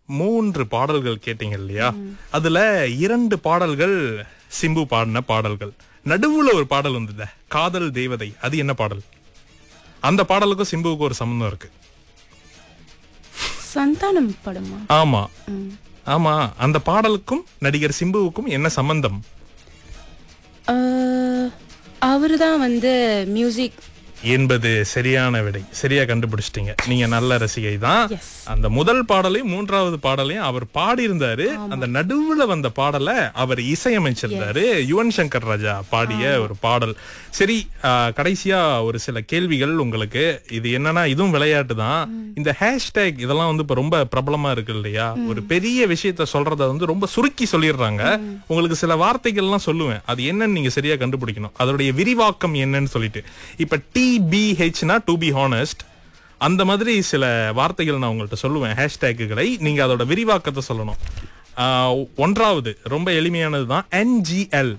மூன்று பாடல்கள் கேட்டீங்க இல்லையா அதுல இரண்டு பாடல்கள் சிம்பு பாடின பாடல்கள் நடுவுல ஒரு பாடல் வந்தது காதல் தேவதை அது என்ன பாடல் அந்த பாடலுக்கும் சிம்புவுக்கும் ஒரு சம்பந்தம் இருக்கு சந்தானம் படமா ஆமா ம். ஆமா அந்த பாடலுக்கும் நடிகர் சிம்புவுக்கும் என்ன சம்பந்தம் அவரு தான் வந்து மியூசிக் என்பது சரியான விடை சரியா கண்டுபிடிச்சிட்டீங்க நீங்க நல்ல ரசிகை தான் Yes. அந்த முதல் பாடலையும் மூன்றாவது பாடலையும் அவர் பாடியிருந்தாரு அந்த நடுவுல வந்த பாடலை அவர் இசையமைச்சிருந்தாரு யுவன் சங்கர் ராஜா பாடிய ஒரு பாடல் சரி ஆ, கடைசியா ஒரு சில கேள்விகள் உங்களுக்கு இது என்னன்னா இதுவும் விளையாட்டு தான் இந்த ஹேஷ்டேக் இதெல்லாம் வந்து இப்ப ரொம்ப பிரபலமா இருக்கு இல்லையா ஒரு பெரிய விஷயத்த சொல்றத வந்து ரொம்ப சுருக்கி சொல்லிடுறாங்க உங்களுக்கு சில வார்த்தைகள்லாம் சொல்லுவேன் அது என்னன்னு நீங்க சரியா கண்டுபிடிக்கணும் அதோடைய விரிவாக்கம் என்னன்னு சொல்லிட்டு இப்ப டிபிஹெச்னா டு பி ஹானஸ்ட் அந்த மாதிரி சில வார்த்தைகள் நான் உங்கள்ட்ட சொல்லுவேன் ஹேஷ்டேக்குகளை நீங்க அதோட விரிவாக்கத்தை சொல்லணும் ஆஹ் ஒன்றாவது ரொம்ப எளிமையானது தான் என்ஜிஎல்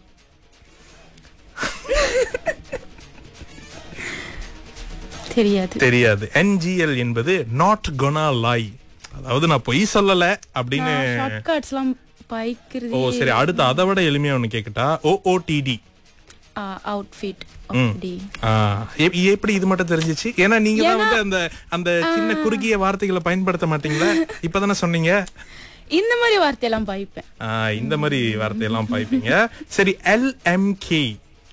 தெரியாது தெரியாது என்ஜிஎல் என்பது நாட் கொனா லாய் அதாவது நான் பொய் சொல்லல அப்படின்னு ஷார்ட்கட்ஸ் எல்லாம் பாய்க்கிறது ஓ சரி அடுத்து அதை விட எளிமையா ஒண்ணு கேக்கட்டா ஓஓடிடி அவுட்ஃபிட் அப்படி எப்படி இது மட்டும் தெரிஞ்சிச்சு ஏன்னா நீங்க தான் வந்து அந்த அந்த சின்ன குறுகிய வார்த்தைகளை பயன்படுத்த மாட்டீங்களா இப்பதானே சொன்னீங்க இந்த மாதிரி வார்த்தையெல்லாம் பாய்ப்பேன் ஆ, இந்த மாதிரி வார்த்தையெல்லாம் பாய்ப்பீங்க சரி எல்எம்கே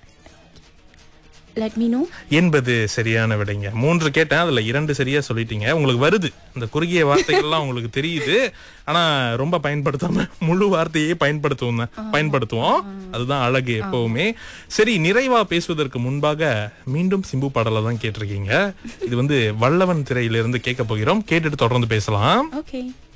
லெட் மீ நோ என்பது சரியான விடைங்க மூன்று கேட்டேன் அதுல இரண்டு சரியா சொல்லிட்டீங்க உங்களுக்கு வருது இந்த குறுகிய வார்த்தைகள்லாம் உங்களுக்கு தெரியுது ஆனா ரொம்ப பயன்படுத்தாம முழு வார்த்தையே பயன்படுத்துவோம் தான். பயன்படுத்துவோம் அதுதான் அழகு எப்பவுமே சரி நிறைவா பேசுவதற்கு முன்பாக மீண்டும் சிம்பு பாடலை தான் கேட்டிருக்கீங்க இது வந்து வல்லவன் திரையிலிருந்து கேட்க போகிறோம் கேட்டுட்டு தொடர்ந்து பேசலாம் ஓகே